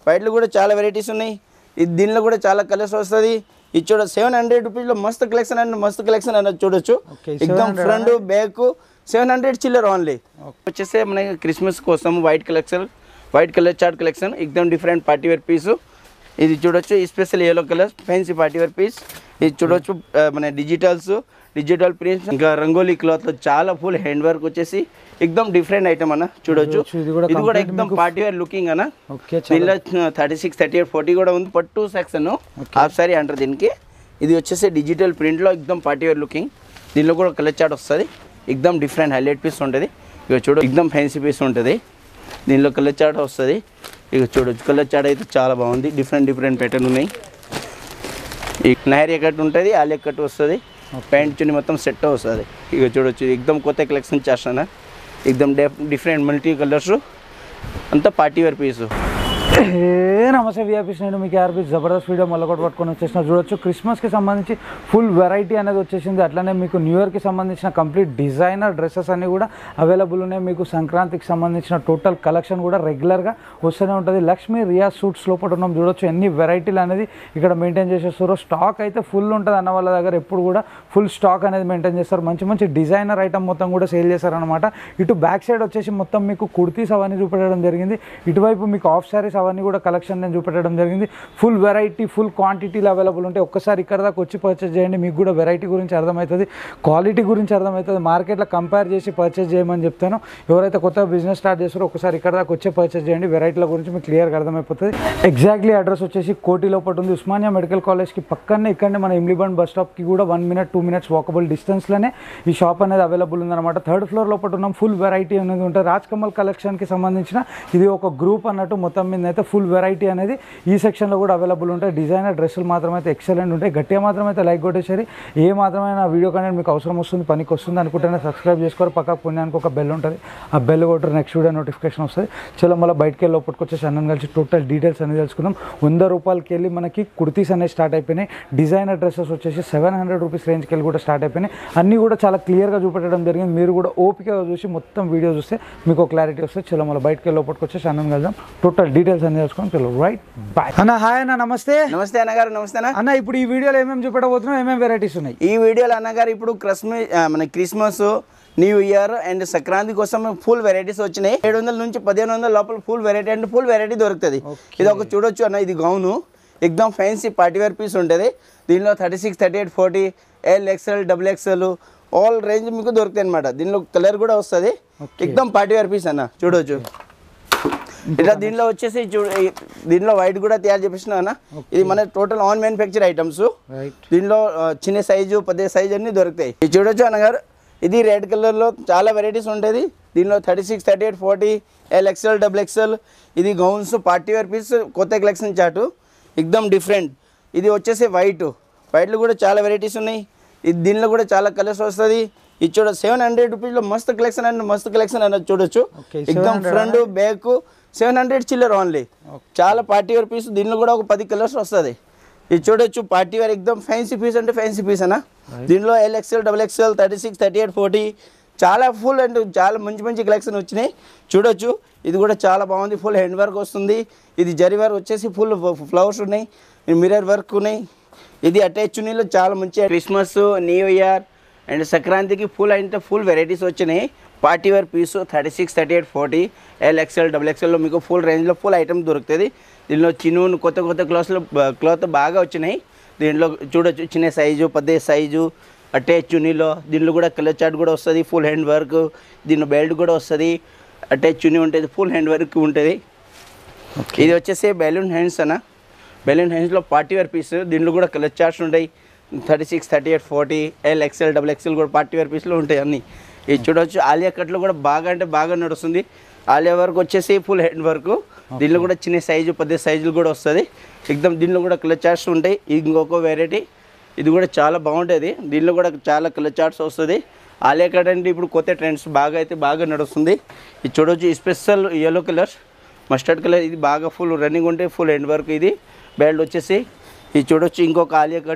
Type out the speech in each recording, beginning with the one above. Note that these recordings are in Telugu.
వైట్లు కూడా చాలా వెరైటీస్ ఉన్నాయి ఇది దీనిలో కూడా చాలా కలర్స్ వస్తుంది ఇది చూడ సెవెన్ హండ్రెడ్ రూపీస్లో మస్తు కలెక్షన్ అండ్ మస్తు కలెక్షన్ అన్నది చూడొచ్చు Okay, ఎగ్దమ్ ఫ్రంట్ బ్యాక్ సెవెన్ హండ్రెడ్ చిల్లర్ ఓన్లీ వచ్చేసి మనకి క్రిస్మస్ కోసం white collection white colour chart collection ఎగ్దమ్ డిఫరెంట్ పార్టీ వేర్ పీసు ఇది చూడొచ్చు special yellow colour fancy party wear piece ఇది చూడొచ్చు ఆ, మన డిజిటల్స్ డిజిటల్ ప్రింట్స్ ఇంకా రంగోలీ క్లాత్ లో చాలా ఫుల్ హ్యాండ్ వర్క్ వచ్చేసి ఎగ్దమ్ డిఫరెంట్ ఐటమ్ అన్న చూడొచ్చు చూడొచ్చు, ఇది కూడా ఇది కూడా complete ఎగ్దమ్ పార్టీ వేర్ లుకింగ్ అన్న ఓకే దీనిలో thirty six thirty eight forty కూడా ఉంది పట్టు సెక్షన్ హాఫ్ సారీ అంటారు దీనికి ఇది వచ్చేసి డిజిటల్ ప్రింట్లో ఎగ్దమ్ పార్టీ వేర్ లుకింగ్ దీనిలో కూడా కలర్ చార్ట్ వస్తుంది ఎగ్దమ్ డిఫరెంట్ హైలైట్ పీస్ ఉంటుంది ఇక చూడు ఎగ్దమ్ ఫ్యాన్సీ పీస్ ఉంటుంది దీనిలో కలర్ చార్ట్ వస్తుంది ఇక చూడొచ్చు కలర్ చార్ట్ అయితే చాలా బాగుంది డిఫరెంట్ డిఫరెంట్ ప్యాటర్న్ ఉన్నాయి ఈ నహరీ కట్ ఉంటుంది ఆలియా కట్ వస్తుంది ప్యాంట్ చున్ని మొత్తం సెట్ వస్తుంది ఇక చూడొచ్చు ఎగ్దమ్ కొత్త కలెక్షన్ చేస్తాను ఎగ్దమ్ డిఫరెంట్ మల్టీ కలర్స్ అంతా పార్టీ వేర్ పీసు ఏ నమస్తే విఆర్పీస్ నేను మీకు ఆర్పీ జబర్దస్త్ వీడియో మళ్ళీ ఒకటి పట్టుకొని వచ్చేసిన చూడొచ్చు క్రిస్మస్కి సంబంధించి ఫుల్ వెరైటీ అనేది వచ్చేసింది అట్లనే మీకు న్యూ ఇయర్కి సంబంధించిన కంప్లీట్ డిజైనర్ డ్రెస్సెస్ అన్ని కూడా అవైలబుల్ ఉన్నాయి మీకు సంక్రాంతికి సంబంధించిన టోటల్ కలెక్షన్ కూడా రెగ్యులర్గా వస్తూనే ఉంటుంది లక్ష్మీ రియా సూట్స్ లోపల ఉన్నాం చూడొచ్చు ఎన్ని వెరైటీలు అనేది ఇక్కడ మెయింటైన్ చేసేస్తారు స్టాక్ అయితే ఫుల్ ఉంటుంది అన్న వాళ్ళ దగ్గర ఎప్పుడు కూడా ఫుల్ స్టాక్ అనేది మెయింటైన్ చేస్తారు మంచి మంచి డిజైనర్ ఐటమ్ మొత్తం కూడా సేల్ చేస్తారనమాట ఇటు బ్యాక్ సైడ్ వచ్చేసి మొత్తం మీకు కుర్తీస్ అవన్నీ చూపెట్టడం జరిగింది ఇటువైపు మీకు ఆఫ్ శారీస్ అవన్నీ కూడా కలెక్షన్ నేను చూపెట్టడం జరిగింది ఫుల్ వెరైటీ ఫుల్ క్వాంటిటీలు అవైలబుల్ ఉంటాయి ఒక్కసారి ఇక్కడ దాకా వచ్చి పర్చేస్ చేయండి మీకు కూడా వెరైటీ గురించి అర్థమవుతుంది క్వాలిటీ గురించి అర్థమవుతుంది మార్కెట్లో కంపేర్ చేసి పర్చేస్ చేయమని చెప్తాను ఎవరైతే కొత్తగా బిజినెస్ స్టార్ట్ చేస్తారో ఒకసారి ఇక్కడ దాకా వచ్చే పర్చేస్ చేయండి వెరైటీల గురించి మీకు క్లియర్గా అర్థమైపోతుంది ఎగ్జాక్ట్లీ అడ్రస్ వచ్చేసి కోటి లోపల ఉంది ఉస్మానియా మెడికల్ కాలేజ్కి పక్కనే ఇక్కడనే మన ఇమ్లీబండ్ బస్ స్టాప్కి కూడా one minute two minutes walkable డిస్టెన్స్లోనే ఈ షాప్ అనేది అవైలబుల్ ఉందన్నమాట థర్డ్ ఫ్లోర్ లోపల ఉన్నాం ఫుల్ వెరైటీ అనేది ఉంటుంది రాజ్ కమల్ కలెక్షన్కి సంబంధించిన ఇది ఒక గ్రూప్ అన్నట్టు మొత్తం మీద అయితే ఫుల్ వెరైటీ అనేది ఈ సెక్షన్లో కూడా అవైలబుల్ ఉంటాయి డిజైనర్ డ్రెస్సులు మాత్రం అయితే ఎక్సలెంట్ ఉంటాయి గట్టిగా మాత్రం అయితే లైక్ కొట్టేసరి ఏ మాత్రమైన వీడియో కంటెంట్ మీకు అవసరం వస్తుంది పనికి వస్తుంది అనుకుంటేనే సబ్స్క్రైబ్ చేసుకోరు పక్క పుణ్యానికి ఒక బెల్ ఉంటుంది ఆ బెల్ కొట్టరు నెక్స్ట్ వీడియో నోటిఫికేషన్ వస్తుంది చలో మళ్ళీ బయటకు వెళ్ళి లోపలికి వచ్చేసి అన్నం కలిసి టోటల్ డీటెయిల్స్ అనేది తెలుసుకుందాం వంద రూపాయలకి వెళ్ళి మనకి కుర్తీస్ అనేవి స్టార్ట్ అయిపోయినాయి డిజైనర్ డ్రెస్సెస్ వచ్చేసి సెవెన్ హండ్రెడ్ రూపీస్ రేంజ్కి వెళ్ళి కూడా స్టార్ట్ అయిపోయినాయి అన్నీ కూడా చాలా క్లియర్గా చూపెట్టడం జరిగింది మీరు కూడా ఓపికగా చూసి మొత్తం వీడియో చూస్తే మీకు క్లారిటీ వస్తుంది చలో మళ్ళీ బయటకు వెళ్ళి లోపలికి వచ్చేసి అన్నం కలుద్దాం టోటల్ డీటెయిల్స్ అన్ని తెలుసుకొని చలో రైట్ బాయ్ అన్న హాయ్ అన్న నమస్తే నమస్తే అన్నగారు నమస్తే అన్న అన్న ఇప్పుడు ఈ వీడియోలో ఏమేమి చూపెట్టబోతున్నాం ఏమేమి వెరైటీస్ ఉన్నాయి ఈ వీడియోలో అన్నగారు ఇప్పుడు క్రిస్మస్ ఆ, మన Christmas new year and Sankranti కోసం ఫుల్ వెరైటీస్ వచ్చినాయి ఏడు వందల నుంచి పదిహేను వందల లోపల ఫుల్ వెరైటీ అంటే ఫుల్ వెరైటీ దొరుకుతుంది ఇది ఒక చూడొచ్చు అన్న ఇది గౌను ఎగ్దమ్ ఫ్యాన్సీ పార్టీ వేర్ పీస్ ఉంటుంది దీనిలో thirty six thirty eight forty L XL double XL all range మీకు దొరుకుతాయి అనమాట దీనిలో కలర్ కూడా వస్తుంది ఎగ్దమ్ పార్టీ వేర్ పీస్ అన్న చూడొచ్చు ఇట్లా దీనిలో వచ్చేసి చూ ఈ- దీనిలో వైట్ కూడా తయారు చేపిస్తున్నా అన్న ఇది మన total own manufacture items right దీనిలో ఆ, చిన్న సైజు పెద్ద సైజు అన్ని దొరుకుతాయి ఇది చూడొచ్చు అన్నగారు ఇది రెడ్ కలర్లో చాలా వెరైటీస్ ఉంటుంది దీనిలో thirty six thirty eight forty L XL double XL ఇది గౌన్స్ పార్టీ వేర్ పీస్ కొత్త కలెక్షన్ చాటు ఎక్దమ్ డిఫరెంట్ ఇది వచ్చేసి వైట్ వైట్లో కూడా చాలా వెరైటీస్ ఉన్నాయి ఇది దీనిలో కూడా చాలా కలర్స్ వస్తుంది ఇది చూడ సెవెన్ హండ్రెడ్ రూపీస్లో మస్తు కలెక్షన్ అండ్ మస్తు కలెక్షన్ అన్నది చూడొచ్చు Okay, ఎక్దమ్ ఫ్రంట్ బ్యాక్ సెవెన్ హండ్రెడ్ చిల్లర్ ఓన్లీ చాలా పార్టీ వేర్ పీస్ దీనిలో కూడా ఒక పది కలర్స్ వస్తుంది ఇది చూడొచ్చు పార్టీ వేర్ ఎక్దమ్ ఫ్యాన్సీ పీస్ అంటే ఫ్యాన్సీ పీస్ అన్న దీనిలో L XL double XL thirty six thirty eight forty చాలా ఫుల్ అండ్ చాలా మంచి మంచి కలెక్షన్ వచ్చినాయి చూడొచ్చు ఇది కూడా చాలా బాగుంది ఫుల్ హ్యాండ్ వర్క్ వస్తుంది ఇది జరి వర్క్ వచ్చేసి ఫుల్ ఫ్లవర్స్ ఉన్నాయి మిర్రర్ వర్క్ ఉన్నాయి ఇది అటాచ్ చున్నీలో చాలా మంచి క్రిస్మస్ న్యూ ఇయర్ అండ్ సంక్రాంతికి ఫుల్ అంటే ఫుల్ వెరైటీస్ వచ్చినాయి party wear piece thirty six thirty eight forty L XL double ఎక్స్ఎల్లో మీకు ఫుల్ రేంజ్లో ఫుల్ ఐటమ్ దొరుకుతుంది దీనిలో చిన్న కొత్త కొత్త క్లాత్స్లో క్లాత్ బాగా వచ్చినాయి దీంట్లో చూడొచ్చు చిన్న సైజు పెద్ద సైజు అటాచ్ చున్నీలో దీనిలో కూడా కలర్ చార్ట్ కూడా వస్తుంది ఫుల్ హ్యాండ్ వర్క్ దీనిలో బెల్ట్ కూడా వస్తుంది అటాచ్ చున్నీ ఉంటుంది ఫుల్ హ్యాండ్ వర్క్ ఉంటుంది ఇది వచ్చేసి బెలూన్ హ్యాండ్స్ అన్న బెలూన్ హ్యాండ్స్లో పార్టీ వేర్ పీస్ దీనిలో కూడా కలర్ చార్ట్స్ ఉంటాయి thirty six thirty eight forty L XL double XL కూడా పార్టీ వేర్ పీస్లో ఉంటాయి అన్ని ఇది చూడవచ్చు ఆలియా కట్లో కూడా బాగా అంటే బాగా నడుస్తుంది ఆలియా వర్క్ వచ్చేసి ఫుల్ హ్యాండ్ వర్క్ దీనిలో కూడా చిన్న సైజు పెద్ద సైజులు కూడా వస్తుంది ఎగ్దమ్ దీనిలో కూడా కలర్ చార్ట్స్ ఉంటాయి ఇది ఇంకొక వెరైటీ ఇది కూడా చాలా బాగుంటుంది దీనిలో కూడా చాలా కలర్ చార్ట్స్ వస్తుంది ఆలియా కట్ అంటే ఇప్పుడు కొత్త ట్రెండ్స్ బాగా అయితే బాగా నడుస్తుంది ఇది చూడవచ్చు special yellow colour mustard colour ఇది బాగా ఫుల్ రన్నింగ్ ఉంటే ఫుల్ ఎండ్ వర్క్ ఇది బెల్ట్ వచ్చేసి ఇది చూడొచ్చు ఇంకొక ఆలియా కట్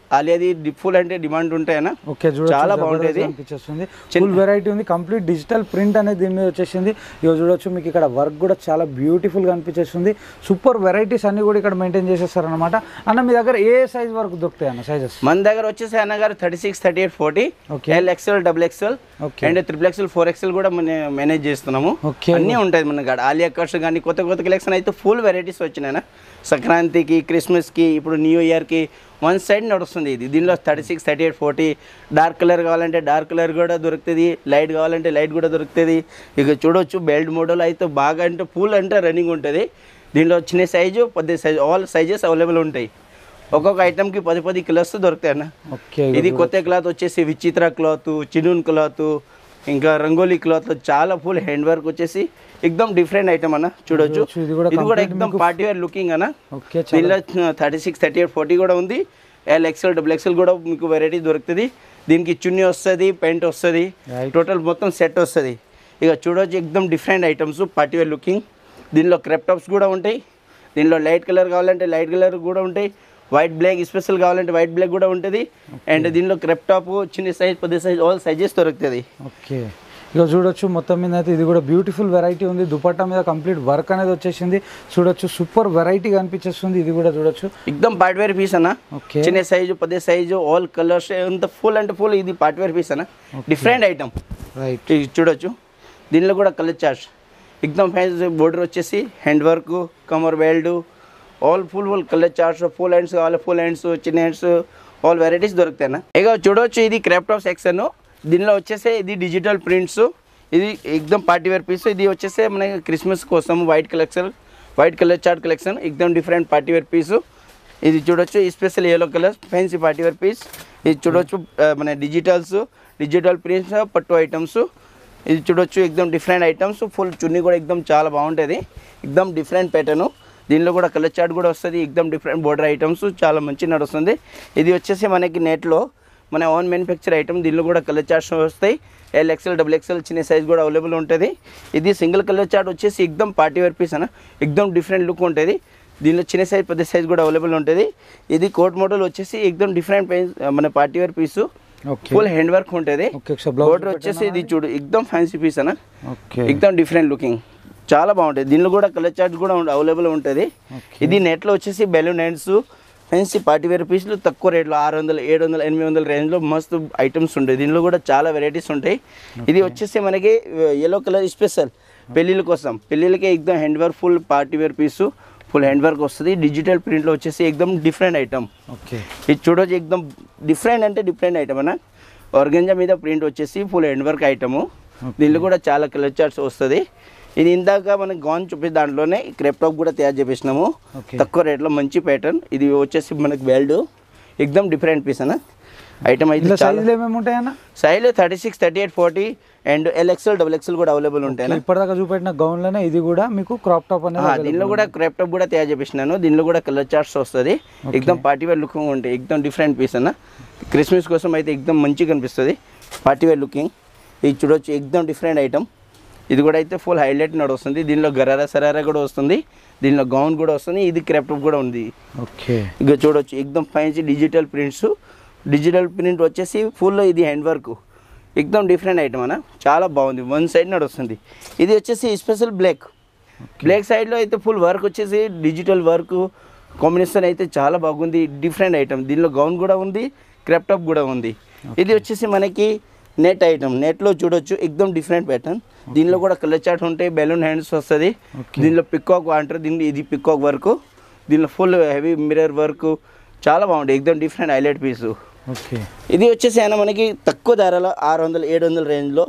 ఆలియాది ఫుల్ అంటే డిమాండ్ ఉంటాయనా ఓకే చూడొచ్చు చాలా జబర్దస్త్ బాగుంటది. అనిపించేస్తుంది ఫుల్ వెరైటీ ఉంది కంప్లీట్ డిజిటల్ ప్రింట్ అనేది దీని మీద వచ్చేసింది ఇక చూడొచ్చు మీకు ఇక్కడ వర్క్ కూడా చాలా బ్యూటిఫుల్ గా అనిపించేస్తుంది సూపర్ వెరైటీస్ అన్ని కూడా ఇక్కడ మెయింటైన్ చేసేస్తారు అనమాట అన్న మీ దగ్గర ఏ సైజ్ వరకు దొరుకుతాయి అన్న సైజెస్ మన దగ్గర వచ్చేసి అన్నగారు thirty six thirty eight forty Okay. L XL double XL Okay. And triple XL four XL కూడా మనం మేనేజ్ చేస్తున్నాము Okay. అన్నీ ఉంటాయి మన కాడ ఆలియా కట్స్ కానీ కొత్త కొత్త కలెక్షన్ అయితే ఫుల్ వెరైటీస్ వచ్చినాయి సంక్రాంతికి క్రిస్మస్కి ఇప్పుడు న్యూ ఇయర్కి వన్ సైడ్ నడుస్తుంది ఇది దీనిలో thirty six thirty eight forty dark colour కావాలంటే డార్క్ కలర్ కూడా దొరుకుతుంది లైట్ కావాలంటే లైట్ కూడా దొరుకుతుంది ఇక చూడొచ్చు బెల్ట్ మోడల్ అయితే బాగా అంటే ఫుల్ అంటే రన్నింగ్ ఉంటుంది దీనిలో చిన్న సైజు పెద్ద సైజు ఆల్ సైజెస్ అవైలబుల్ ఉంటాయి ఒక్కొక్క ఐటమ్కి పది పది కిలోస్ దొరుకుతాయి అన్న ఓకే ఇది కొత్త క్లాత్ వచ్చేసి విచిత్ర క్లాత్ చినూన్ క్లాత్ ఇంకా రంగోలీ క్లాత్ చాలా ఫుల్ హ్యాండ్ వర్క్ వచ్చేసి ఎక్దమ్ డిఫరెంట్ ఐటమ్ అన్న చూడొచ్చు చూడొచ్చు, ఇది కూడా ఇది కూడా complete ఎక్దమ్ పార్టీ వేర్ లుకింగ్ అన్న ఓకే దీనిలో thirty six thirty eight forty కూడా ఉంది ఎల్ ఎక్స్ఎల్ డబుల్ ఎక్స్ఎల్ కూడా మీకు వెరైటీ దొరుకుతుంది దీనికి చున్నీ వస్తుంది పెయింట్ వస్తుంది Right. టోటల్ మొత్తం సెట్ వస్తుంది ఇక చూడొచ్చు ఎక్దమ్ different items party wear looking దీనిలో క్రెప్ టాప్స్ కూడా ఉంటాయి దీనిలో లైట్ కలర్ కావాలంటే లైట్ కలర్ కూడా ఉంటాయి వైట్ బ్లాక్ స్పెషల్ కావాలంటే వైట్ బ్లాక్ కూడా ఉంటుంది అండ్ దీనిలో క్రెప్ టాప్ చిన్న సైజ్ పెద్ద సైజ్ ఆల్ సైజెస్ దొరుకుతుంది ఓకే ఇక చూడొచ్చు మొత్తం మీద అయితే ఇది కూడా బ్యూటిఫుల్ వెరైటీ ఉంది దుపట్టా మీద కంప్లీట్ వర్క్ అనేది వచ్చేసింది చూడొచ్చు సూపర్ వెరైటీగా అనిపించేస్తుంది ఇది కూడా చూడొచ్చు ఎక్దమ్ పార్ట్ వేర్ పీస్ అన్న ఓకే చిన్న సైజు పెద్ద సైజు ఆల్ కలర్స్ అంత ఫుల్ అంటే ఫుల్ ఇది పార్ట్ వేర్ పీస్ అన్న డిఫరెంట్ ఐటమ్ రైట్ ఇది చూడొచ్చు దీనిలో కూడా కలర్ చార్ట్ ఎక్దమ్ ఫ్యాన్స్ బోర్డర్ వచ్చేసి హ్యాండ్ వర్క్ కమర్ belt all full full colour charts full hands కావాలి ఫుల్ హ్యాండ్స్ చిన్న హ్యాండ్స్ ఆల్ వెరైటీస్ దొరుకుతాయి ఇక చూడవచ్చు ఇది క్రాఫ్ట్ ఆఫ్ సెక్షన్ దీనిలో వచ్చేసి ఇది డిజిటల్ ప్రింట్స్ ఇది ఎక్దమ్ పార్టీ వేర్ పీస్ ఇది వచ్చేసి మన క్రిస్మస్ కోసం white collection white colour chart collection ఎక్దమ్ డిఫరెంట్ పార్టీ వేర్ పీసు ఇది చూడొచ్చు ఈ special yellow colour fancy party wear piece ఇది చూడొచ్చు ఆ, మన డిజిటల్స్ డిజిటల్ ప్రింట్స్ పట్టు ఐటమ్స్ ఇది చూడొచ్చు ఎక్దమ్ డిఫరెంట్ ఐటమ్స్ ఫుల్ చున్నీ కూడా ఎక్దమ్ చాలా బాగుంటుంది ఎక్దమ్ డిఫరెంట్ ప్యాటర్న్ దీనిలో కూడా కలర్ చార్ట్ కూడా వస్తుంది ఎక్దమ్ డిఫరెంట్ బోర్డర్ ఐటమ్స్ చాలా మంచి నడుస్తుంది ఇది వచ్చేసి మనకి నెట్లో మన ఓన్ మ్యానుఫ్యాక్చర్ ఐటమ్ దీనిలో కూడా కలర్ చార్ట్స్ వస్తాయి ఎల్ ఎక్స్ఎల్ డబుల్ ఎక్స్ఎల్ చిన్న సైజ్ కూడా అవైలబుల్ ఉంటుంది ఇది సింగిల్ కలర్ చార్ట్ వచ్చేసి ఎక్దమ్ పార్టీ వేర్ పీస్ అన్న ఎక్దమ్ డిఫరెంట్ లుక్ ఉంటుంది దీనిలో చిన్న సైజ్ పెద్ద సైజ్ కూడా అవైలబుల్ ఉంటుంది ఇది కోట్ మోడల్ వచ్చేసి ఎక్దమ్ డిఫరెంట్ పైస్ మన party wear piece okay full hand work ఉంటుంది ఓకే ఒకసారి బ్లౌజ్ బోర్డర్ వచ్చేసి ఇది చూడు ఎక్దమ్ ఫ్యాన్సీ పీస్ అన్న ఓకే ఎక్దమ్ డిఫరెంట్ లుకింగ్ చాలా బాగుంటుంది దీనిలో కూడా కలర్ చార్ట్ కూడా అవైలబుల్ ఉంటుంది Okay. ఇది నెట్లో వచ్చేసి balloon hands fancy party wear పీసులు తక్కువ రేట్లో ఆరు వందలు ఏడు వందలు ఎనిమిది వందల రేంజ్లో మస్తు ఐటమ్స్ ఉంటాయి దీనిలో కూడా చాలా వెరైటీస్ ఉంటాయి ఇది వచ్చేసి మనకి ఎల్లో కలర్ స్పెషల్ పెళ్ళిళ్ళ కోసం పెళ్ళిళ్ళకి ఎక్దమ్ hand work full party wear piece full hand work వస్తుంది డిజిటల్ ప్రింట్లో వచ్చేసి ఎక్దమ్ డిఫరెంట్ ఐటమ్ ఓకే ఇది చూడొచ్చు ఎక్దమ్ డిఫరెంట్ అంటే డిఫరెంట్ ఐటమ్ అన్న ఆర్గంజా మీద ప్రింట్ వచ్చేసి ఫుల్ హ్యాండ్ వర్క్ ఐటము దీనిలో కూడా చాలా కలర్ చార్ట్స్ వస్తుంది ఇది ఇందాక మనకి గాన్ చూపి దాంట్లోనే క్రెప్ టాప్ కూడా తయారు చేపించినాము Okay. తక్కువ రేట్లో మంచి ప్యాటర్న్ ఇది వచ్చేసి మనకి బెల్ట్ ఎక్దమ్ డిఫరెంట్ పీస్ అన్న ఐటమ్ అయితే ఇందులో చాలా సైజులు ఏమేమి ఉంటాయన్న size thirty six thirty eight forty and L XL double XL కూడా అవైలబుల్ ఉంటాయి ఇప్పటిదాకా చూపెట్టిన గౌన్లోనే ఇది కూడా మీకు క్రాప్ టాప్ అనేది ఆ, దీనిలో కూడా క్రాప్ టాప్ కూడా తయారు చేపిస్తున్నాను దీనిలో కూడా కలర్ చార్ట్స్ వస్తుంది ఎక్దమ్ పార్టీ వేర్ లుకింగ్ ఉంటాయి ఎక్దమ్ డిఫరెంట్ పీస్ అన్న క్రిస్మస్ కోసం అయితే ఎక్దమ్ మంచిగా కనిపిస్తుంది పార్టీ వేర్ లుకింగ్ ఇది చూడొచ్చు ఎక్దమ్ డిఫరెంట్ ఐటమ్ ఇది కూడా అయితే ఫుల్ హైలైట్ నడుస్తుంది దీనిలో గరారా సరారా కూడా వస్తుంది దీనిలో గౌన్ కూడా వస్తుంది ఇది క్రాప్ టాప్ కూడా ఉంది ఓకే ఇక చూడొచ్చు ఎక్దమ్ fancy digital prints digital print వచ్చేసి ఫుల్ ఇది హ్యాండ్ వర్క్ ఎక్దమ్ డిఫరెంట్ ఐటమ్ అన్న చాలా బాగుంది వన్ సైడ్ నడుస్తుంది ఇది వచ్చేసి స్పెషల్ బ్లాక్ బ్లాక్ సైడ్లో అయితే ఫుల్ వర్క్ వచ్చేసి డిజిటల్ వర్క్ కాంబినేషన్ అయితే చాలా బాగుంది డిఫరెంట్ ఐటమ్ దీనిలో గౌన్ కూడా ఉంది క్రాప్ టాప్ కూడా ఉంది ఇది వచ్చేసి మనకి నెట్ ఐటమ్ నెట్లో చూడొచ్చు ఎక్దమ్ డిఫరెంట్ ప్యాటర్న్ దీనిలో కూడా కలర్ చార్ట్ ఉంటాయి బెలూన్ హ్యాండ్స్ వస్తుంది Okay. దీనిలో పికాక్ అంటారు దీన్ని ఇది పికాక్ వర్క్ దీనిలో ఫుల్ హెవీ మిర్రర్ వర్క్ చాలా బాగుంటుంది ఎక్దమ్ డిఫరెంట్ హైలైట్ పీసు ఓకే ఇది వచ్చేసి అయినా మనకి తక్కువ ధరలో ఆరు వందలు ఏడు వందల రేంజ్లో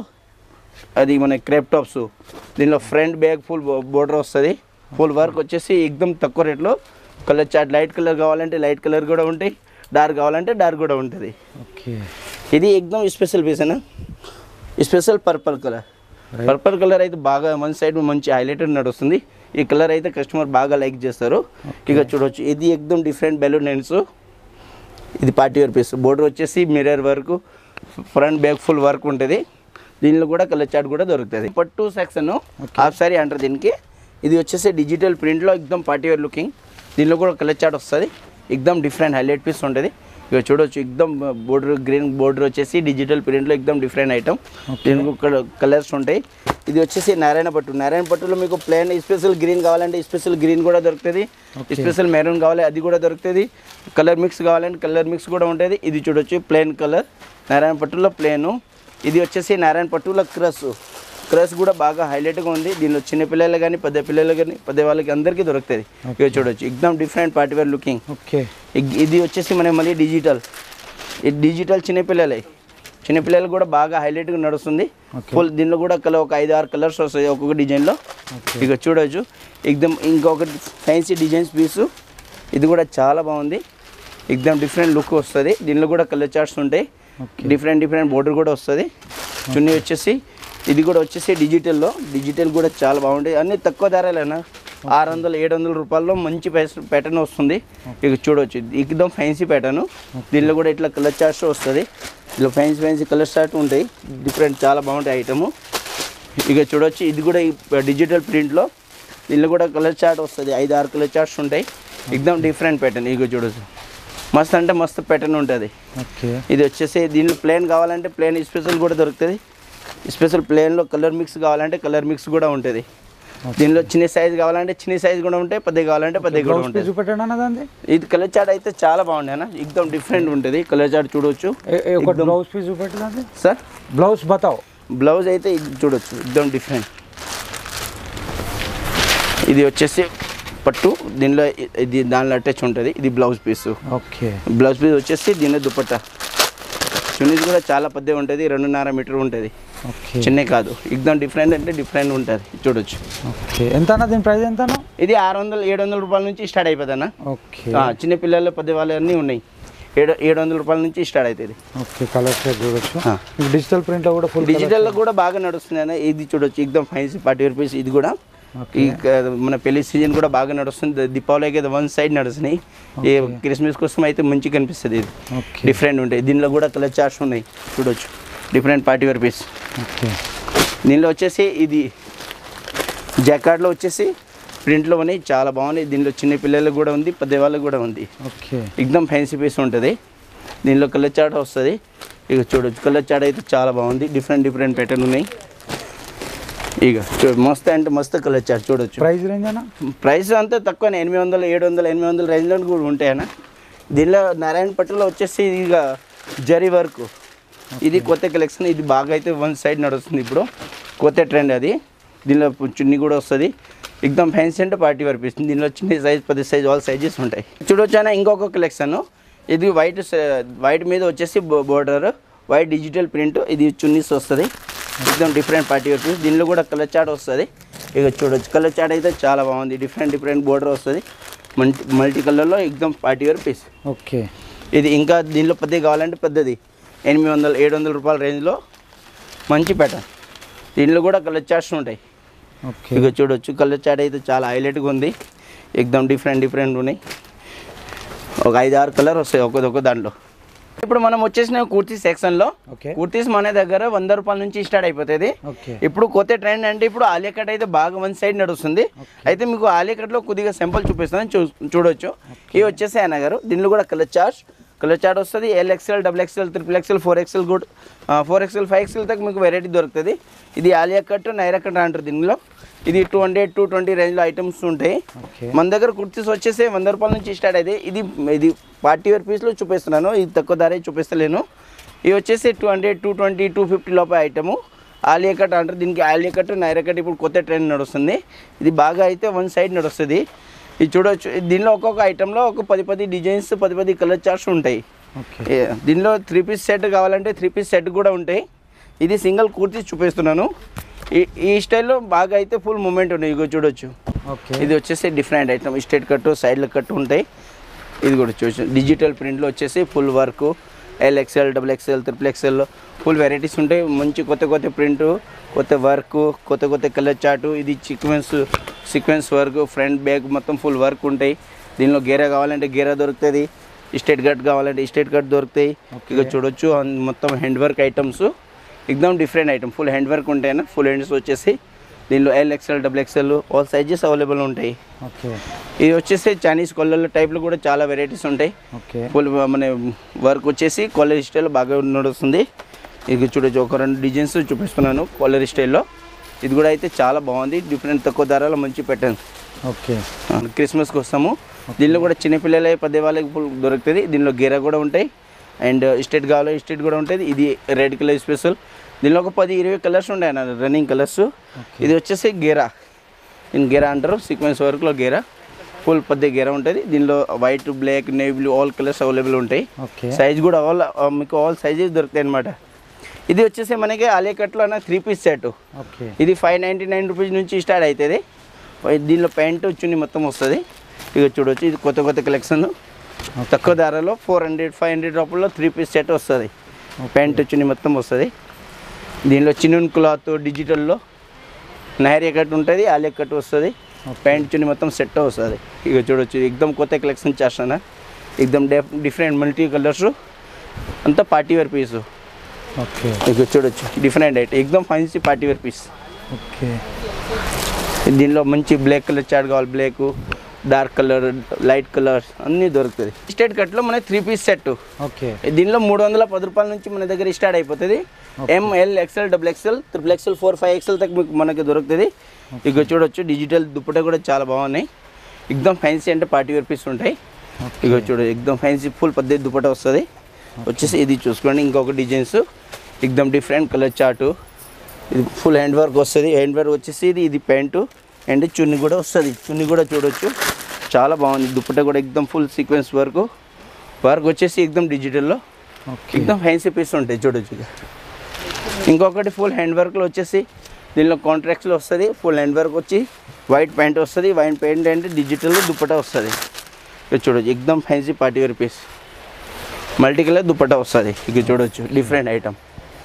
అది మన క్రేప్ టాప్స్ దీనిలో ఫ్రంట్ బ్యాగ్ ఫుల్ బోర్డర్ వస్తుంది ఫుల్ వర్క్ వచ్చేసి ఎక్దమ్ తక్కువ రేట్లో కలర్ చార్ట్ లైట్ కలర్ కావాలంటే లైట్ కలర్ కూడా ఉంటాయి డార్క్ కావాలంటే డార్క్ కూడా ఉంటుంది ఓకే ఇది ఎక్దమ్ స్పెషల్ పీస్ అన్న special purple colour purple colour అయితే బాగా మన సైడ్ మంచి హైలైటెడ్ నడుస్తుంది ఈ కలర్ అయితే కస్టమర్ బాగా లైక్ చేస్తారు ఇక చూడొచ్చు ఇది ఎక్దమ్ డిఫరెంట్ బెలూన్ హ్యాండ్స్ ఇది పార్టీ వేర్ పీస్ బోర్డర్ వచ్చేసి mirror work front back full work ఉంటుంది దీనిలో కూడా కలర్ చార్ట్ కూడా దొరుకుతుంది పట్టు సెక్షన్ హాఫ్ సారీ అంటారు దీనికి ఇది వచ్చేసి డిజిటల్ ప్రింట్లో ఎక్దమ్ పార్టీ వేర్ లుకింగ్ దీనిలో కూడా కలర్ చార్ట్ వస్తుంది ఎక్దమ్ డిఫరెంట్ హైలైట్ పీస్ ఉంటుంది ఇక చూడొచ్చు ఎక్దమ్ బోర్డర్ గ్రీన్ బోర్డర్ వచ్చేసి డిజిటల్ ప్రింట్లో ఎక్దమ్ డిఫరెంట్ ఐటమ్ దీనికి కలర్స్ ఉంటాయి ఇది వచ్చేసి నారాయణ పట్టు నారాయణ పట్టులో మీకు ప్లేన్ స్పెషల్ గ్రీన్ కావాలంటే స్పెషల్ గ్రీన్ కూడా దొరుకుతుంది స్పెషల్ మెరూన్ కావాలి అది కూడా దొరుకుతుంది కలర్ మిక్స్ కావాలంటే కలర్ మిక్స్ కూడా ఉంటుంది ఇది చూడొచ్చు ప్లేన్ కలర్ నారాయణ పట్టులో ప్లేను ఇది వచ్చేసి నారాయణ పట్టులో క్రస్ క్రస్ కూడా బాగా హైలైట్గా ఉంది దీనిలో చిన్న పిల్లలు కానీ పెద్ద పిల్లలు కానీ పెద్ద వాళ్ళకి అందరికీ దొరుకుతుంది ఇక చూడొచ్చు ఎక్దమ్ డిఫరెంట్ పార్టీవేర్ లుకింగ్ ఓకే ఇగ్- ఇది వచ్చేసి మన మళ్ళీ డిజిటల్ ఇది డిజిటల్ చిన్నపిల్లలే చిన్నపిల్లలు కూడా బాగా హైలైట్గా నడుస్తుంది ఫుల్ దీనిలో కూడా కలర్ ఒక ఐదు ఆరు కలర్స్ వస్తాయి ఒక్కొక్క డిజైన్లో ఇక చూడొచ్చు ఎక్దమ్ ఇంకొకటి ఫ్యాన్సీ డిజైన్స్ పీసు ఇది కూడా చాలా బాగుంది ఎక్దమ్ డిఫరెంట్ లుక్ వస్తుంది దీనిలో కూడా కలర్ చార్ట్స్ ఉంటాయి డిఫరెంట్ డిఫరెంట్ బోర్డర్ కూడా వస్తుంది చున్నీ వచ్చేసి ఇది కూడా వచ్చేసి డిజిటల్లో డిజిటల్ కూడా చాలా బాగుంటాయి అన్ని తక్కువ ధరలేనా ఆరు వందలు ఏడు వందల రూపాయల్లో మంచి ప్యాటర్న్ వస్తుంది ఇక చూడవచ్చు ఎక్దమ్ ఫ్యాన్సీ ప్యాటర్న్ దీనిలో కూడా ఇట్లా కలర్ చార్ట్స్ వస్తుంది ఇలా ఫ్యాన్సీ ఫ్యాన్సీ కలర్ చార్ట్ ఉంటాయి డిఫరెంట్ చాలా బాగుంటాయి ఐటము ఇక చూడొచ్చు ఇది కూడా ఈ డిజిటల్ ప్రింట్లో దీనిలో కూడా కలర్ చార్ట్ వస్తుంది ఐదు ఆరు కలర్ చార్ట్స్ ఉంటాయి ఎక్దమ్ డిఫరెంట్ ప్యాటర్న్ ఇక చూడొచ్చు మస్త్ అంటే మస్తు ప్యాటర్న్ ఉంటుంది ఓకే ఇది వచ్చేసి దీనిలో ప్లేన్ కావాలంటే ప్లేన్ స్పెషల్ కూడా దొరుకుతుంది స్పెషల్ ప్లేన్లో కలర్ మిక్స్ కావాలంటే కలర్ మిక్స్ కూడా ఉంటుంది దీనిలో చిన్న సైజ్ కావాలంటే చిన్న సైజ్ కూడా ఉంటాయి పెద్దవి కావాలంటే పెద్దవి కూడా బ్లౌజ్ పీస్ ఉంటుంది చూపెట్టండి అన్న దాన్ని ఇది కలర్ చాట్ అయితే చాలా బాగుంది అన్న ఎక్దమ్ డిఫరెంట్ ఉంటుంది కలర్ చాట్ చూడొచ్చు ఒక బ్లౌజ్ పీస్ చూపెట్టి దాన్ని సార్ బ్లౌజ్ బతావ్ బ్లౌజ్ అయితే ఇది చూడొచ్చు ఎక్దమ్ డిఫరెంట్ ఇది వచ్చేసి పట్టు దీనిలో ఇ- ఇది దానిలో అటాచ్ ఉంటుంది ఇది blouse piece okay blouse piece వచ్చేసి దీని దుపట్టా చున్నీస్ కూడా చాలా పెద్దగా ఉంటుంది రెండున్నర మీటర్ ఉంటుంది ఓకే చిన్న కాదు ఎగ్జామ్ డిఫరెంట్ అంటే డిఫరెంట్ ఉంటుంది చూడొచ్చు ఓకే ఎంత అన్న దీని ప్రైస్ ఎంత అన్న ఇది ఆరు వందలు ఏడు వందల రూపాయల నుంచి స్టార్ట్ అయిపోతుంది అన్న ఓకే ఆ, చిన్న పిల్లలు పెద్ద వాళ్ళు అన్నీ ఉన్నాయి ఏడు ఏడు వందల రూపాయల నుంచి స్టార్ట్ అవుతుంది ఓకే కలర్ షేడ్ చూడొచ్చు ఆ. మీకు డిజిటల్ ప్రింట్లో కూడా ఫుల్ డిజిటల్లో కూడా బాగా నడుస్తుంది అన్న ఇది చూడొచ్చు ఎగ్దమ్ ఫైవ్ ఫార్టీ రూపీస్ ఇది కూడా ఈ క- మన పెళ్లి సీజన్ కూడా బాగా నడుస్తుంది దీపావళికి అయితే వన్ సైడ్ నడుస్తున్నాయి ఈ క్రిస్మస్ కోసం అయితే మంచిగా కనిపిస్తుంది ఇది ఓకే డిఫరెంట్ ఉంటాయి దీనిలో కూడా కలర్ చార్ట్స్ ఉన్నాయి చూడొచ్చు different party wear piece okay దీనిలో వచ్చేసి ఇది జాకార్డ్లో వచ్చేసి ప్రింట్లో ఉన్నాయి చాలా బాగున్నాయి దీనిలో చిన్న పిల్లలకు కూడా ఉంది పెద్ద వాళ్ళకి కూడా ఉంది ఓకే ఎక్దమ్ ఫ్యాన్సీ పీస్ ఉంటుంది దీనిలో కలర్ చాట్ వస్తుంది ఇక చూడొచ్చు కలర్ చాట్ అయితే చాలా బాగుంది డిఫరెంట్ డిఫరెంట్ ప్యాటర్న్ ఉన్నాయి ఇక చూ మస్తు అంటే మస్తు కలర్ చాట్ చూడొచ్చు ప్రైస్ రేంజ్ అన్న ప్రైస్ అంతా తక్కువనే ఎనిమిది వందలు ఏడు వందలు ఎనిమిది వందల రేంజ్లో కూడా ఉంటాయన్న దీనిలో నారాయణ పట్టులో వచ్చేసి ఇక జరీ వర్క్ ఇది కొత్త కలెక్షన్ ఇది బాగా అయితే వన్ సైడ్ నడుస్తుంది ఇప్పుడు కొత్త ట్రెండ్ అది దీనిలో చున్నీ కూడా వస్తుంది ఎగ్దమ్ ఫ్యాన్సీ అంటే పార్టీ వేర్ పీస్ దీనిలో చిన్న సైజ్ పది సైజ్ ఆల్ సైజెస్ ఉంటాయి చూడొచ్చానా ఇంకొక కలెక్షన్ ఇది వైట్ వైట్ మీద వచ్చేసి బోర్డర్ వైట్ డిజిటల్ ప్రింట్ ఇది చున్నీస్ వస్తుంది ఎక్దమ్ డిఫరెంట్ పార్టీ వేర్ పీస్ దీనిలో కూడా కలర్ చాట్ వస్తుంది ఇక చూడొచ్చు కలర్ చాట్ అయితే చాలా బాగుంది డిఫరెంట్ డిఫరెంట్ బోర్డర్ వస్తుంది మల్టీ మల్టీ కలర్లో ఎగ్దమ్ పార్టీ వేర్ పీస్ ఓకే ఇది ఇంకా దీనిలో పెద్దది కావాలంటే పెద్దది ఎనిమిది వందలు ఏడు వందల రూపాయల రేంజ్లో మంచి ప్యాటర్న్ దీనిలో కూడా కలర్ చార్ట్స్ ఉంటాయి ఓకే ఇక చూడొచ్చు కలర్ చాట్ అయితే చాలా హైలైట్గా ఉంది ఎగ్దమ్ డిఫరెంట్ డిఫరెంట్ ఉన్నాయి ఒక ఐదు ఆరు కలర్ వస్తాయి ఒక్కొక్క దాంట్లో ఇప్పుడు మనం వచ్చేసిన కుర్తీ సెక్షన్లో ఓకే కుర్తీస్ మన దగ్గర వంద రూపాయల నుంచి స్టార్ట్ అయిపోతుంది ఓకే ఇప్పుడు కొత్త ట్రెండ్ అంటే ఇప్పుడు ఆలియా కట్ అయితే బాగా వన్ సైడ్ నడుస్తుంది అయితే మీకు ఆలియా కట్లో కొద్దిగా సింపుల్ చూపిస్తాను చూ చూడొచ్చు ఇవి వచ్చేసి ఆయన గారు దీనిలో కూడా కలర్ చార్జ్ కలర్ చార్ట్ వస్తుంది L XL double XL triple XL four XL good four XL five XL దాకా మీకు వెరైటీ దొరుకుతుంది ఇది ఆలియా కట్ నైరా కట్ అంటారు దీనిలో ఇది టూ హండ్రెడ్ టూ ట్వంటీ రేంజ్లో ఐటమ్స్ ఉంటాయి ఓకే మన దగ్గర కుర్తీస్ వచ్చేసి వంద రూపాయల నుంచి స్టార్ట్ అయితే ఇది ఇది పార్టీ వేర్ పీస్లో చూపిస్తున్నాను ఇది తక్కువ ధర చూపిస్తలేను ఇవి వచ్చేసి two hundred two twenty two fifty లోపల ఐటము ఆలియా కట్ అంటారు దీనికి ఆలియా కట్ నైరా కట్ ఇప్పుడు కొత్త ట్రెండ్ నడుస్తుంది ఇది బాగా అయితే వన్ సైడ్ నడుస్తుంది ఇది చూడొచ్చు దీనిలో ఒక్కొక్క ఐటెంలో ఒక పది పది డిజైన్స్ పది పది కలర్ చార్ట్స్ ఉంటాయి ఓకే ఏ- దీనిలో త్రీ పీస్ సెట్ కావాలంటే త్రీ పీస్ సెట్ కూడా ఉంటాయి ఇది సింగిల్ కుర్తీ చూపిస్తున్నాను ఈ ఈ స్టైల్లో బాగా అయితే ఫుల్ మూమెంట్ ఉన్నాయి ఇగో చూడొచ్చు ఓకే ఇది వచ్చేసి డిఫరెంట్ ఐటమ్ స్టేట్ కట్ సైడ్లో కట్ ఉంటాయి ఇది కూడా చూసి డిజిటల్ ప్రింట్లో వచ్చేసి full work L XL double XL triple XL full varieties ఉంటాయి మంచి కొత్త కొత్త ప్రింట్ కొత్త వర్క్ కొత్త కొత్త కలర్ చార్టు ఇది sequence sequence work front back మొత్తం ఫుల్ వర్క్ ఉంటాయి దీనిలో గేరా కావాలంటే గేరా దొరుకుతుంది స్టేట్ కట్ కావాలంటే స్టేట్ కట్ దొరుకుతాయి ఇక చూడొచ్చు అన్- మొత్తం హ్యాండ్ వర్క్ ఐటమ్స్ ఎగ్దమ్ different item full hand work ఉంటాయి ఫుల్ హ్యాండ్స్ వచ్చేసి దీనిలో L XL double XL all sizes available ఉంటాయి ఓకే ఇది వచ్చేసి చైనీస్ కొల్లల టైప్లో కూడా చాలా వెరైటీస్ ఉంటాయి ఓకే ఫుల్ మన వర్క్ వచ్చేసి కాలర్ స్టైల్ బాగా నడుస్తుంది ఇది చూడొచ్చు ఒక రెండు డిజైన్స్ చూపిస్తున్నాను కాలర్ స్టైల్లో ఇది కూడా అయితే చాలా బాగుంది డిఫరెంట్ తక్కువ ధరలో మంచి పెట్టాను ఓకే క్రిస్మస్కి వస్తాము దీనిలో కూడా చిన్నపిల్లలే పెద్ద వాళ్ళకి ఫుల్ దొరుకుతుంది దీనిలో గేరా కూడా ఉంటాయి అండ్ స్టేట్ కావాలో స్టేట్ కూడా ఉంటుంది ఇది రెడ్ కలర్ స్పెషల్ దీనిలో ఒక పది ఇరవై కలర్స్ ఉంటాయి అన్న రన్నింగ్ కలర్స్ ఇది వచ్చేసి గేరా దీని గేరా అంటారు సీక్వెన్స్ వర్క్లో గేరా ఫుల్ పెద్ద గేరా ఉంటుంది దీనిలో white black navy blue all colours available ఉంటాయి ఓకే సైజ్ కూడా ఆల్ మీకు ఆల్ సైజెస్ దొరుకుతాయి అనమాట ఇది వచ్చేసి మనకి అలియకట్లో అన్న త్రీ పీస్ సెట్ ఓకే ఇది ఫైవ్ నైంటీ నైన్ రూపీస్ నుంచి స్టార్ట్ అవుతుంది దీనిలో ప్యాంటు చున్నీ మొత్తం వస్తుంది ఇక చూడొచ్చు ఇది కొత్త కొత్త కలెక్షన్ తక్కువ ధరలో ఫోర్ హండ్రెడ్ ఫైవ్ హండ్రెడ్ రూపాయల్లో త్రీ పీస్ సెట్ వస్తుంది ప్యాంటు చున్నీ మొత్తం వస్తుంది దీనిలో చిన్న క్లాత్ డిజిటల్లో నైరియా కట్ ఉంటుంది ఆలియా కట్ వస్తుంది ప్యాంట్ చున్నీ మొత్తం సెట్ వస్తుంది ఇక చూడొచ్చు ఎక్దమ్ కొత్త కలెక్షన్ చేస్తాను ఎక్దమ్ డిఫరెంట్ మల్టీ కలర్స్ అంతా పార్టీ వేర్ పీసు ఓకే ఇక చూడొచ్చు డిఫరెంట్ అయితే ఎక్దమ్ fancy party wear piece okay దీనిలో మంచి బ్లాక్ కలర్ చాట్ కావాలి black dark colour light colour అన్నీ దొరుకుతుంది స్టేట్ కట్లో మన త్రీ పీస్ సెట్ ఓకే దీనిలో మూడు వందల పది రూపాయల నుంచి మన దగ్గర స్టార్ట్ అయిపోతుంది M L XL double XL triple XL four five XL తగ్గ మీకు మనకి దొరుకుతుంది ఇక చూడొచ్చు డిజిటల్ దుప్పట కూడా చాలా బాగున్నాయి ఎక్దమ్ ఫ్యాన్సీ అంటే పార్టీ వేర్ పీస్ ఉంటాయి ఇక చూడు ఎక్దమ్ ఫ్యాన్సీ ఫుల్ పద్ధతి దుప్పట వస్తుంది వచ్చేసి ఇది చూసుకోండి ఇంకొక డిజైన్స్ ఎక్దమ్ డిఫరెంట్ కలర్ చార్టు ఇది ఫుల్ హ్యాండ్ వర్క్ వస్తుంది హ్యాండ్ వర్క్ వచ్చేసి ఇది ఇది ప్యాంటు అండ్ చున్నీ కూడా వస్తుంది చున్నీ కూడా చూడొచ్చు చాలా బాగుంది దుప్పట కూడా ఎక్దమ్ ఫుల్ సీక్వెన్స్ వర్క్ వర్క్ వచ్చేసి ఎక్దమ్ డిజిటల్లో ఓకే ఎక్దమ్ ఫ్యాన్సీ పీస్ ఉంటాయి చూడొచ్చు ఇక. ఇంకొకటి ఫుల్ హ్యాండ్ వర్క్లో వచ్చేసి దీనిలో కాంట్రాక్ట్స్లో వస్తుంది ఫుల్ హ్యాండ్ వర్క్ వచ్చి వైట్ ప్యాంట్ వస్తుంది వైట్ ప్యాంట్ అంటే డిజిటల్ దుప్పట వస్తుంది ఇక చూడొచ్చు ఎక్దమ్ fancy party wear piece multi colour dupatta వస్తుంది ఇక చూడొచ్చు డిఫరెంట్ ఐటమ్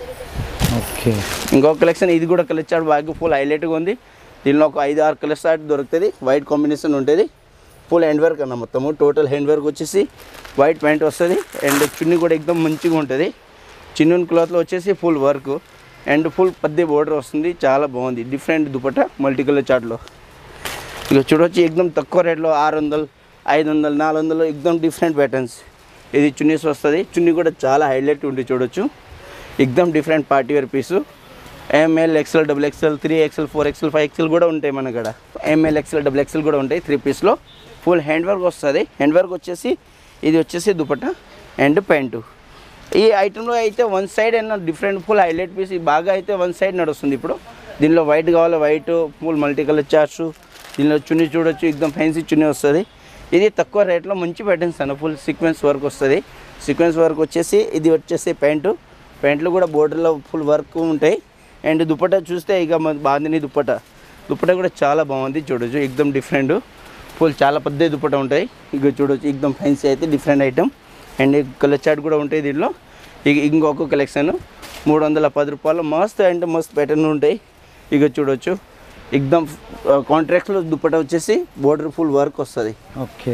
ఓకే ఇంకొక కలెక్షన్ ఇది కూడా కలర్ చార్ట్ బాగా ఫుల్ హైలైట్గా ఉంది దీనిలో ఒక ఐదు ఆరు కలర్ చార్ట్ దొరుకుతుంది వైట్ కాంబినేషన్ ఉంటుంది ఫుల్ హ్యాండ్ వర్క్ అన్న మొత్తము టోటల్ హ్యాండ్ వర్క్ వచ్చేసి వైట్ ప్యాంట్ వస్తుంది అండ్ చున్నీ కూడా ఎక్దమ్ మంచిగా ఉంటుంది చిన్న క్లాత్లో వచ్చేసి ఫుల్ వర్క్ అండ్ ఫుల్ పద్దే బోర్డర్ వస్తుంది చాలా బాగుంది డిఫరెంట్ దుపట్ట మల్టీ కలర్ చార్ట్లో ఇక చూడొచ్చు ఎక్దమ్ తక్కువ రేట్లో ఆరు వందలు ఐదు వందలు నాలుగు వందలు ఎక్దమ్ డిఫరెంట్ ప్యాటర్న్స్ ఇది చున్నీస్ వస్తుంది చున్నీ కూడా చాలా హైలైట్ ఉంది చూడొచ్చు ఎక్దమ్ different party wear piece M L XL double XL three XL four XL five XL కూడా ఉంటాయి మన కాడ ఎంఎల్ ఎక్స్ఎల్ డబుల్ ఎక్స్ఎల్ కూడా ఉంటాయి త్రీ పీస్లో ఫుల్ హ్యాండ్ వర్క్ వస్తుంది హ్యాండ్ వర్క్ వచ్చేసి ఇది వచ్చేసి దుపట్ట అండ్ ప్యాంటు ఈ ఐటెంలో అయితే వన్ సైడ్ అయినా డిఫరెంట్ ఫుల్ హైలైట్ పీస్ బాగా అయితే వన్ సైడ్ నడుస్తుంది ఇప్పుడు దీనిలో వైట్ కావాలి white full multi colour charts దీనిలో చున్నీ చూడొచ్చు ఎక్దమ్ ఫ్యాన్సీ చున్నీ వస్తుంది ఇది తక్కువ రేట్లో మంచి ప్యాటర్న్స్ అన్న ఫుల్ సీక్వెన్స్ వర్క్ వస్తుంది సీక్వెన్స్ వర్క్ వచ్చేసి ఇది వచ్చేసి ప్యాంటు ప్యాంట్లు కూడా బోర్డర్లో ఫుల్ వర్క్ ఉంటాయి అండ్ దుపట్టా చూస్తే ఇక మన బాందిని దుపట్టా దుపట్టా కూడా చాలా బాగుంది చూడొచ్చు ఎక్దమ్ డిఫరెంట్ ఫుల్ చాలా పెద్ద దుపట్టా ఉంటాయి ఇక చూడొచ్చు ఎక్దమ్ ఫ్యాన్సీ అయితే different item and colour chart కూడా ఉంటాయి దీనిలో ఇక ఇంకొక కలెక్షన్ మూడు వందల పది రూపాయలు మస్త్ అండ్ మస్త్ ప్యాటర్న్ ఉంటాయి ఇక చూడొచ్చు ఎక్దమ్ కాంట్రాక్ట్లో దుపట్టా వచ్చేసి బోర్డర్ ఫుల్ వర్క్ వస్తుంది ఓకే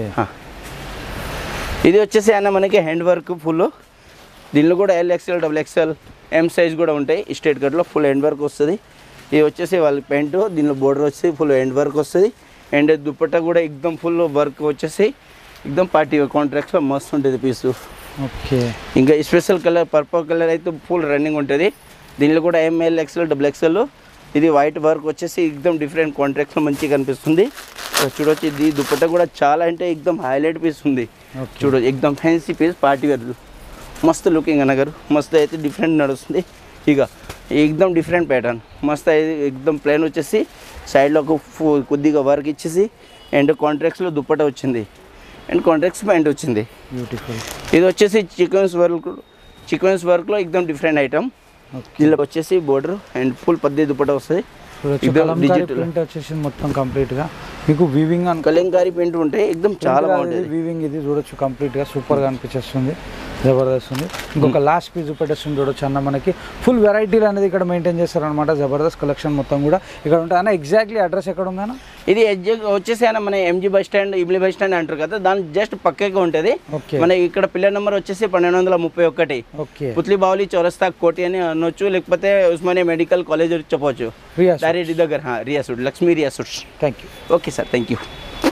ఇది వచ్చేసి అన్న మనకి హ్యాండ్ వర్క్ ఫుల్ దీనిలో కూడా L XL double XL M size కూడా ఉంటాయి స్టేట్ కట్లో ఫుల్ హ్యాండ్ వర్క్ వస్తుంది ఇది వచ్చేసి వాళ్ళ ప్యాంటు దీనిలో బోర్డర్ వచ్చి ఫుల్ హ్యాండ్ వర్క్ వస్తుంది అండ్ దుప్పట్టా కూడా ఎక్దమ్ ఫుల్ వర్క్ వచ్చేసి ఎక్దమ్ పార్టీ కాంట్రాక్ట్స్లో మస్తు ఉంటుంది పీసు ఓకే ఇంకా స్పెషల్ కలర్ పర్పుల్ కలర్ అయితే ఫుల్ రన్నింగ్ ఉంటుంది దీనిలో కూడా ఎంఎల్ ఎక్స్ఎల్ డబుల్ ఎక్స్ఎల్ ఇది వైట్ వర్క్ వచ్చేసి ఎక్దమ్ డిఫరెంట్ కాంట్రాక్ట్స్లో మంచిగా కనిపిస్తుంది ఇక్కడ చూడొచ్చు ఇది దుపట్ట కూడా చాలా అంటే ఎక్దమ్ హైలైట్ పీస్ ఉంది Okay. చూడొచ్చు ఎక్దమ్ ఫ్యాన్సీ పీస్ పార్టీ వేర్ మస్తు లుకింగ్ అనగారు మస్తు అయితే డిఫరెంట్ నడుస్తుంది ఇక ఎక్దమ్ డిఫరెంట్ ప్యాటర్న్ మస్తు అయితే ఎక్దమ్ ప్లేన్ వచ్చేసి సైడ్లో ఒక ఫు- కొద్దిగా వర్క్ ఇచ్చేసి అండ్ కాంట్రాక్ట్స్లో దుప్పట వచ్చింది అండ్ కాంట్రాక్ట్స్ ప్యాంట్ వచ్చింది బ్యూటిఫుల్ ఇది వచ్చేసి చికెన్స్ వర్క్ చికెన్స్ వర్క్లో ఎక్దమ్ డిఫరెంట్ ఐటమ్ ఓకే దీనిలో వచ్చేసి బోర్డర్ అండ్ ఫుల్ పద్దె దుపట్ట వస్తుంది చూడొచ్చు ఇదో కలంకారీ digital. ప్రింట్ వచ్చేసి మొత్తం కంప్లీట్ గా మీకు వీవింగ్ అని కలంకారీ పెయింట్ ఉంటాయి ఎక్దమ్ చాలా బాగుంటుంది వీవింగ్ ఇది చూడొచ్చు కంప్లీట్ గా సూపర్ గా అనిపించేస్తుంది జబర్దస్త్ ఉంది ఇంకొక లాస్ట్ పీస్ పెట్టేస్తుంది చూడొచ్చు అన్న మనకి ఫుల్ వెరైటీలు అనేది ఇక్కడ మెయింటైన్ చేస్తారనమాట జబర్దస్త్ కలెక్షన్ మొత్తం కూడా ఇక్కడ ఉంటుంది అన్న ఎగ్జాక్ట్లీ అడ్రస్ ఎక్కడ ఉందన్న ఇది ఎగ్జాక్ట్ వచ్చేసి అన్న మన ఎంజీ బస్ స్టాండ్ ఇబ్లీ బస్ స్టాండ్ అంటారు కదా దాని జస్ట్ పక్కగా ఉంటుంది ఓకే మన ఇక్కడ పిల్లర్ నెంబర్ వచ్చేసి పన్నెండు వందల ముప్పై ఒకటి ఓకే పుత్లి బావులి చౌరస్తా కోటి అని అనొచ్చు లేకపోతే ఉస్మానియా మెడికల్ కాలేజ్ చెప్పవచ్చు రియాస్ డైరెక్ట్ దగ్గర Riya suit Lakshmi Riya suits thank you okay sir thank you